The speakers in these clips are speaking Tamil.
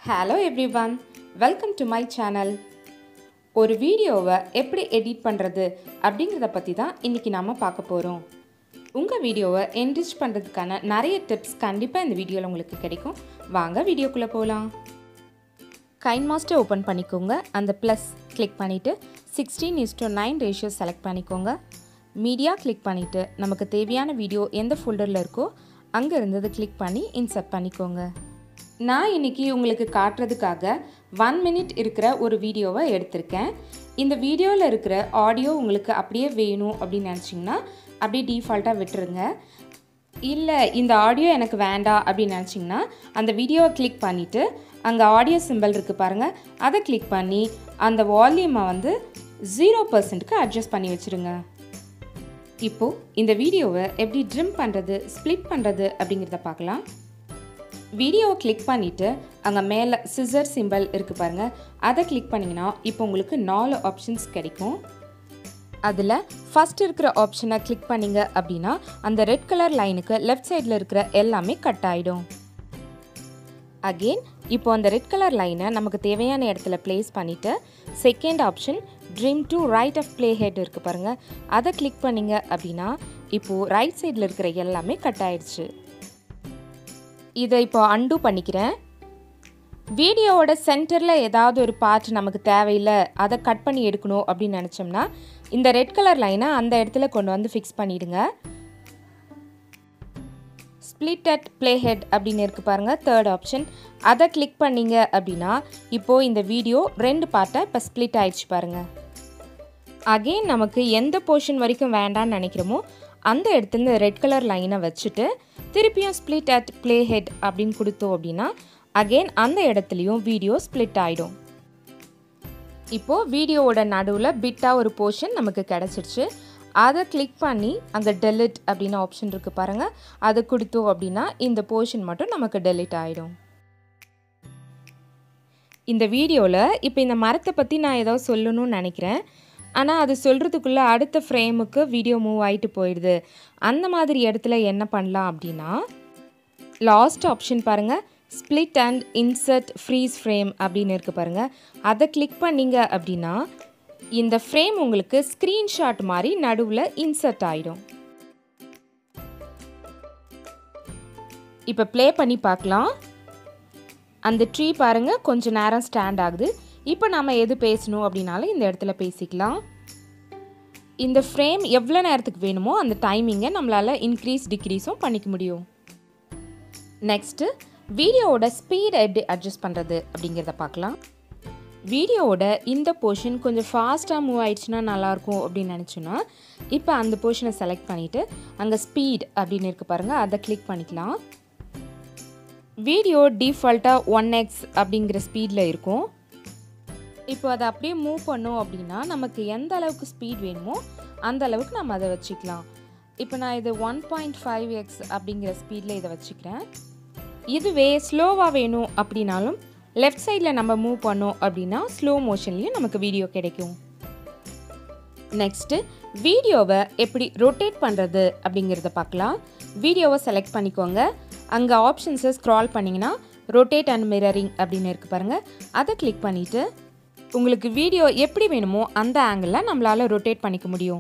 hello everyone welcome to my channel ஒரு வீடியோவை எப்படி எடிட் பண்ணுறது அப்படிங்கிறத பற்றி தான் இன்றைக்கி நாம் பார்க்க போகிறோம் உங்கள் வீடியோவை என்ரிச் பண்ணுறதுக்கான நிறைய டிப்ஸ் கண்டிப்பாக இந்த வீடியோவில் உங்களுக்கு கிடைக்கும் வாங்க வீடியோக்குள்ளே போகலாம் கைன் மாஸ்டர் ஓப்பன் பண்ணிக்கோங்க அந்த ப்ளஸ் கிளிக் பண்ணிவிட்டு sixteen is to nine ratio select பண்ணிக்கோங்க மீடியா கிளிக் பண்ணிவிட்டு நமக்கு தேவையான வீடியோ எந்த ஃபோல்டரில் இருக்கோ அங்கே இருந்தது கிளிக் பண்ணி இன்சர்ட் பண்ணிக்கோங்க நான் இன்னைக்கு உங்களுக்கு காட்டுறதுக்காக ஒன் மினிட் இருக்கிற ஒரு வீடியோவை எடுத்திருக்கேன் இந்த வீடியோவில் இருக்கிற ஆடியோ உங்களுக்கு அப்படியே வேணும் அப்படின்னு நினச்சிங்கன்னா அப்படியே டிஃபால்ட்டாக விட்டுருங்க இல்லை இந்த ஆடியோ எனக்கு வேண்டாம் அப்படின்னு நினச்சிங்கன்னா அந்த வீடியோவை கிளிக் பண்ணிவிட்டு அங்கே ஆடியோ சிம்பிள் இருக்குது பாருங்கள் அதை கிளிக் பண்ணி அந்த வால்யூமை வந்து ஜீரோ பர்சன்ட்க்கு அட்ஜஸ்ட் பண்ணி வச்சுருங்க இப்போது இந்த வீடியோவை எப்படி ட்ரிம் பண்ணுறது ஸ்ப்ளிட் பண்ணுறது அப்படிங்கிறத பார்க்கலாம் வீடியோவை கிளிக் பண்ணிவிட்டு அங்கே மேலே சிசர் சிம்பிள் இருக்குது பாருங்கள் அதை கிளிக் பண்ணிங்கன்னா இப்போ உங்களுக்கு நாலு ஆப்ஷன்ஸ் கிடைக்கும் அதில் ஃபஸ்ட் இருக்கிற ஆப்ஷனை கிளிக் பண்ணிங்க அப்படின்னா அந்த ரெட் கலர் லைனுக்கு லெஃப்ட் சைடில் இருக்கிற எல்லாமே கட் ஆகிடும் அகெயின் இப்போ அந்த ரெட் கலர் லைனை நமக்கு தேவையான இடத்துல ப்ளேஸ் பண்ணிவிட்டு second option trim to right of play head இருக்குது பாருங்கள் அதை கிளிக் பண்ணிங்க அப்படின்னா இப்போது ரைட் சைடில் இருக்கிற எல்லாமே கட் ஆயிடுச்சு இதை இப்போ அண்டு பண்ணிக்கிறேன் வீடியோவோட சென்டரில் ஏதாவது ஒரு பார்ட் நமக்கு தேவையில்லை அதை கட் பண்ணி எடுக்கணும் அப்படின்னு நினச்சோம்னா இந்த ரெட் கலர் லைனை அந்த இடத்துல கொண்டு வந்து ஃபிக்ஸ் பண்ணிவிடுங்க ஸ்ப்ளிட் அட் ப்ளே ஹெட் அப்படின்னு இருக்குது பாருங்கள் தேர்ட் ஆப்ஷன் அதை கிளிக் பண்ணிங்க அப்படின்னா இப்போது இந்த வீடியோ ரெண்டு பார்ட்டாக இப்போ ஸ்ப்ளிட் ஆயிடுச்சு பாருங்கள் அகெயின் நமக்கு எந்த போர்ஷன் வரைக்கும் வேண்டான்னு நினைக்கிறோமோ அந்த இடத்துல ரெட் கலர் லைனை வச்சுட்டு திருப்பியும் ஸ்ப்ளிட் அட் ப்ளே ஹெட் அப்படின்னு கொடுத்தோம் அப்படின்னா அகெயின் அந்த இடத்துலையும் வீடியோ ஸ்ப்ளிட் ஆகிடும் இப்போது வீடியோவோட நடுவில் பிட்டாக ஒரு போர்ஷன் நமக்கு கிடச்சிருச்சு அதை கிளிக் பண்ணி அங்கே டெலிட் அப்படின்னு ஆப்ஷன் இருக்குது பாருங்கள் அதை கொடுத்தோம் அப்படின்னா இந்த போர்ஷன் மட்டும் நமக்கு டெலிட் ஆகிடும் இந்த வீடியோவில் இப்போ இந்த மரத்தை பற்றி நான் ஏதோ சொல்லணும்னு நினைக்கிறேன் ஆனால் அது சொல்கிறதுக்குள்ளே அடுத்த ஃப்ரேமுக்கு வீடியோ மூவ் ஆகிட்டு போயிடுது அந்த மாதிரி இடத்துல என்ன பண்ணலாம் அப்படின்னா லாஸ்ட் ஆப்ஷன் பாருங்கள் split and insert freeze frame அப்படின்னு இருக்குது பாருங்கள் அதை கிளிக் பண்ணிங்க அப்படின்னா இந்த ஃப்ரேம் உங்களுக்கு ஸ்க்ரீன்ஷாட் மாதிரி நடுவில் இன்சர்ட் ஆகிடும் இப்போ ப்ளே பண்ணி பார்க்கலாம் அந்த ட்ரீ பாருங்கள் கொஞ்சம் நேரம் ஸ்டாண்ட் ஆகுது இப்போ நம்ம எது பேசணும் அப்படின்னாலும் இந்த இடத்துல பேசிக்கலாம் இந்த ஃப்ரேம் எவ்வளோ நேரத்துக்கு வேணுமோ அந்த டைமிங்கை நம்மளால் இன்க்ரீஸ் டிக்ரீஸும் பண்ணிக்க முடியும் நெக்ஸ்ட்டு வீடியோவோட ஸ்பீடை எப்படி அட்ஜஸ்ட் பண்ணுறது அப்படிங்கிறத பார்க்கலாம் வீடியோவோட இந்த போர்ஷன் கொஞ்சம் ஃபாஸ்ட்டாக மூவ் ஆயிடுச்சுன்னா நல்லாயிருக்கும் அப்படின்னு நினச்சோன்னா இப்போ அந்த போர்ஷனை செலக்ட் பண்ணிவிட்டு அங்கே ஸ்பீட் அப்படின்னு இருக்குது பாருங்கள் அதை கிளிக் பண்ணிக்கலாம் வீடியோ டிஃபால்ட்டாக ஒன் எக்ஸ் அப்படிங்கிற ஸ்பீடில் இருக்கும் இப்போ அதை அப்படியே மூவ் பண்ணோம் அப்படின்னா நமக்கு எந்த அளவுக்கு ஸ்பீட் வேணுமோ அந்த அளவுக்கு நம்ம அதை வச்சுக்கலாம் இப்போ நான் இது ஒன் பாயிண்ட் ஃபைவ் எக்ஸ் அப்படிங்கிற ஸ்பீடில் இதை வச்சுக்கிறேன் இதுவே ஸ்லோவாக வேணும் அப்படின்னாலும் லெஃப்ட் சைடில் நம்ம மூவ் பண்ணோம் அப்படின்னா ஸ்லோ மோஷன்லேயும் நமக்கு வீடியோ கிடைக்கும் நெக்ஸ்ட்டு வீடியோவை எப்படி ரொட்டேட் பண்ணுறது அப்படிங்கிறத பார்க்கலாம் வீடியோவை செலக்ட் பண்ணிக்கோங்க அங்கே ஆப்ஷன்ஸை ஸ்க்ரால் பண்ணிங்கன்னா ரொட்டேட் அண்ட் மிரரிங் அப்படின்னு இருக்குது பாருங்கள் அதை கிளிக் பண்ணிவிட்டு உங்களுக்கு வீடியோ எப்படி வேணுமோ அந்த ஆங்கிளில் நம்மளால் ரொட்டேட் பண்ணிக்க முடியும்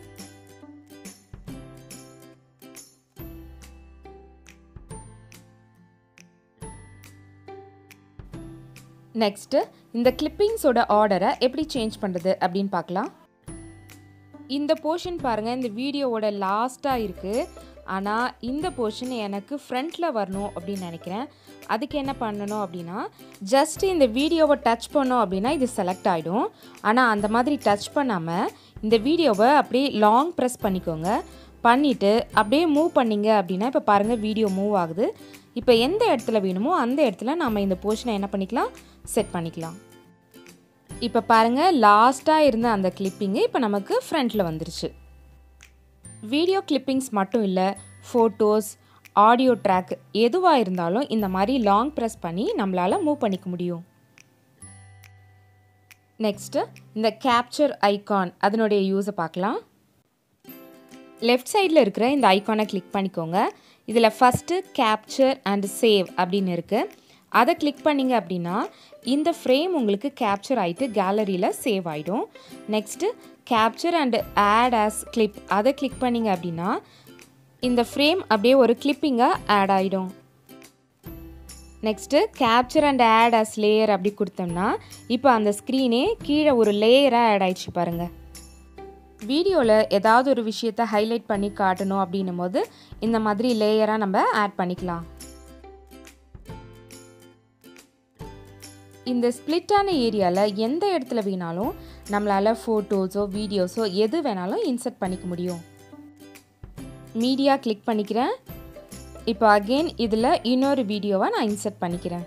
நெக்ஸ்ட்டு இந்த கிளிப்பிங்ஸோட ஆர்டரை எப்படி சேஞ்ச் பண்ணுறது அப்படின்னு பார்க்கலாம் இந்த போர்ஷன் பாருங்கள் இந்த வீடியோவோட லாஸ்ட்டாக இருக்குது ஆனால் இந்த போர்ஷன் எனக்கு ஃப்ரண்ட்டில் வரணும் அப்படின்னு நினைக்கிறேன் அதுக்கு என்ன பண்ணணும் அப்படின்னா ஜஸ்ட் இந்த வீடியோவை டச் பண்ணோம் அப்படின்னா இது செலக்ட் ஆகிடும் ஆனால் அந்த மாதிரி டச் பண்ணாமல் இந்த வீடியோவை அப்படியே லாங் ப்ரெஸ் பண்ணிக்கோங்க பண்ணிவிட்டு அப்படியே மூவ் பண்ணிங்க அப்படின்னா இப்போ பாருங்கள் வீடியோ மூவ் ஆகுது இப்போ எந்த இடத்துல வேணுமோ அந்த இடத்துல நம்ம இந்த போர்ஷனை என்ன பண்ணிக்கலாம் செட் பண்ணிக்கலாம் இப்போ பாருங்கள் லாஸ்ட்டாக இருந்த அந்த கிளிப்பிங்கு இப்போ நமக்கு ஃப்ரண்ட்டில் வந்துருச்சு வீடியோ கிளிப்பிங்ஸ் மட்டும் இல்லை ஃபோட்டோஸ் ஆடியோ ட்ராக் எதுவாக இருந்தாலும் இந்த மாதிரி லாங் ப்ரெஸ் பண்ணி நம்மளால் மூவ் பண்ணிக்க முடியும் நெக்ஸ்ட்டு இந்த கேப்சர் ஐகான் அதனுடைய யூஸை பார்க்கலாம் லெஃப்ட் சைடில் இருக்கிற இந்த ஐகானை கிளிக் பண்ணிக்கோங்க இதில் ஃபஸ்ட்டு கேப்சர் அண்ட் சேவ் அப்படின்னு இருக்குது அதை கிளிக் பண்ணிங்க அப்படின்னா இந்த ஃப்ரேம் உங்களுக்கு கேப்சர் ஆகிட்டு கேலரியில் சேவ் ஆகிடும் next capture and add as clip அதை கிளிக் பண்ணிங்க அப்படின்னா இந்த ஃப்ரேம் அப்படியே ஒரு கிளிப்பிங்காக ஆட் ஆகிடும் next capture and add as layer அப்படி கொடுத்தோம்னா இப்போ அந்த ஸ்க்ரீனே கீழே ஒரு லேயராக ஆட் ஆயிடுச்சு பாருங்கள் வீடியோவில் ஏதாவது ஒரு விஷயத்தை ஹைலைட் பண்ணி காட்டணும் அப்படின்னும் போது இந்த மாதிரி லேயராக நம்ம ஆட் பண்ணிக்கலாம் இந்த ஸ்ப்ளிட்டான ஏரியாவில் எந்த இடத்துல வேணாலும் நம்மளால் ஃபோட்டோஸோ வீடியோஸோ எது வேணாலும் இன்சர்ட் பண்ணிக்க முடியும் மீடியா கிளிக் பண்ணிக்கிறேன் இப்போ அகெயின் இதில் இன்னொரு வீடியோவை நான் இன்சர்ட் பண்ணிக்கிறேன்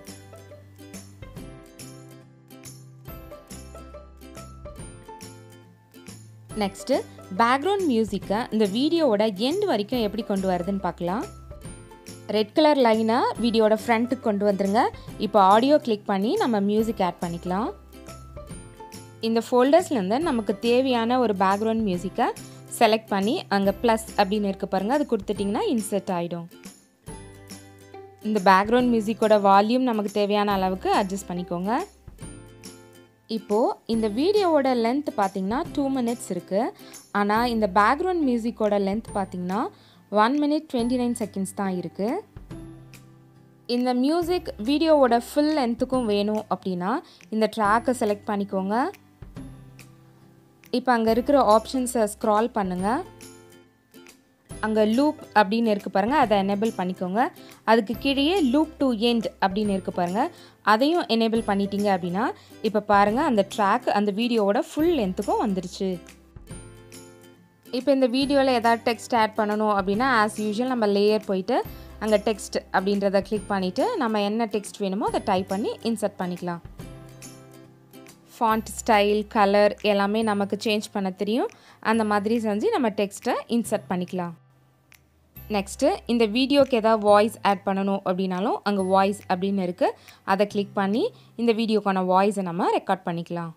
நெக்ஸ்ட்டு பேக்ரவுண்ட் மியூசிக்கை இந்த வீடியோவோட எண்ட் வரைக்கும் எப்படி கொண்டு வருதுன்னு பார்க்கலாம் ரெட் கலர் லைனை வீடியோட ஃப்ரண்ட்டுக்கு கொண்டு வந்துருங்க இப்போ ஆடியோ கிளிக் பண்ணி நம்ம மியூசிக் ஆட் பண்ணிக்கலாம் இந்த ஃபோல்டர்ஸ்லேருந்து நமக்கு தேவையான ஒரு பேக்ரவுண்ட் மியூசிக்கை செலக்ட் பண்ணி அங்கே ப்ளஸ் அப்படின்னு இருக்க பாருங்கள் அது கொடுத்துட்டிங்கன்னா இன்சர்ட் ஆகிடும் இந்த பேக்ரவுண்ட் மியூசிக்கோட வால்யூம் நமக்கு தேவையான அளவுக்கு அட்ஜஸ்ட் பண்ணிக்கோங்க இப்போது இந்த வீடியோவோட லென்த் பார்த்திங்கன்னா டூ மினிட்ஸ் இருக்குது ஆனால் இந்த பேக்ரவுண்ட் மியூசிக்கோட லென்த் பார்த்திங்கன்னா one minute twenty nine seconds தான் இருக்குது இந்த மியூசிக் வீடியோவோட ஃபுல் லென்த்துக்கும் வேணும் அப்படின்னா இந்த ட்ராக்கை செலக்ட் பண்ணிக்கோங்க இப்போ அங்கே இருக்கிற ஆப்ஷன்ஸை ஸ்க்ரால் பண்ணுங்கள் அங்கே லூப் அப்படின்னு இருக்கு பாருங்கள் அதை எனேபிள் பண்ணிக்கோங்க அதுக்கு கீழேயே லூப் டு எண்ட் அப்படின்னு இருக்கு பாருங்கள் அதையும் எனேபிள் பண்ணிட்டீங்க அப்படின்னா இப்போ பாருங்கள் அந்த ட்ராக் அந்த வீடியோவோட ஃபுல் லென்த்துக்கும் வந்துருச்சு இப்போ இந்த வீடியோவில் ஏதாவது டெக்ஸ்ட் ஆட் பண்ணணும் அப்படின்னா ஆஸ் யூஷுவல் நம்ம லேயர் போயிட்டு அங்கே டெக்ஸ்ட் அப்படின்றத கிளிக் பண்ணிவிட்டு நம்ம என்ன டெக்ஸ்ட் வேணுமோ அதை டைப் பண்ணி இன்சர்ட் பண்ணிக்கலாம் ஃபாண்ட் ஸ்டைல் கலர் எல்லாமே நமக்கு சேஞ்ச் பண்ண தெரியும் அந்த மாதிரி செஞ்சு நம்ம டெக்ஸ்ட்டை இன்சர்ட் பண்ணிக்கலாம் நெக்ஸ்ட்டு இந்த வீடியோக்கு ஏதாவது வாய்ஸ் ஆட் பண்ணணும் அப்படின்னாலும் அங்கே வாய்ஸ் அப்படின்னு இருக்குது அதை கிளிக் பண்ணி இந்த வீடியோக்கான வாய்ஸை நம்ம ரெக்கார்ட் பண்ணிக்கலாம்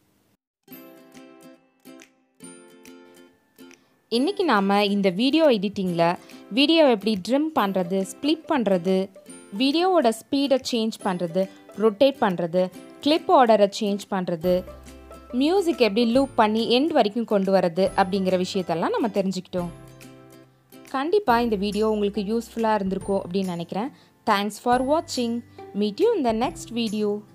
இன்றைக்கி நாம் இந்த வீடியோ எடிட்டிங்கில் வீடியோ எப்படி ட்ரிம் பண்ணுறது ஸ்ப்ளிட் பண்ணுறது வீடியோவோட ஸ்பீடை சேஞ்ச் பண்ணுறது ரொட்டேட் பண்ணுறது கிளிப் ஆர்டரை சேஞ்ச் பண்ணுறது மியூசிக் எப்படி லூப் பண்ணி எண்ட் வரைக்கும் கொண்டு வரது அப்படிங்கிற விஷயத்தெல்லாம் நம்ம தெரிஞ்சுக்கிட்டோம் கண்டிப்பாக இந்த வீடியோ உங்களுக்கு யூஸ்ஃபுல்லாக இருந்திருக்கும் அப்படின்னு நினைக்கிறேன் தேங்க்ஸ் ஃபார் வாட்சிங் மீட் யூ இந்த நெக்ஸ்ட் வீடியோ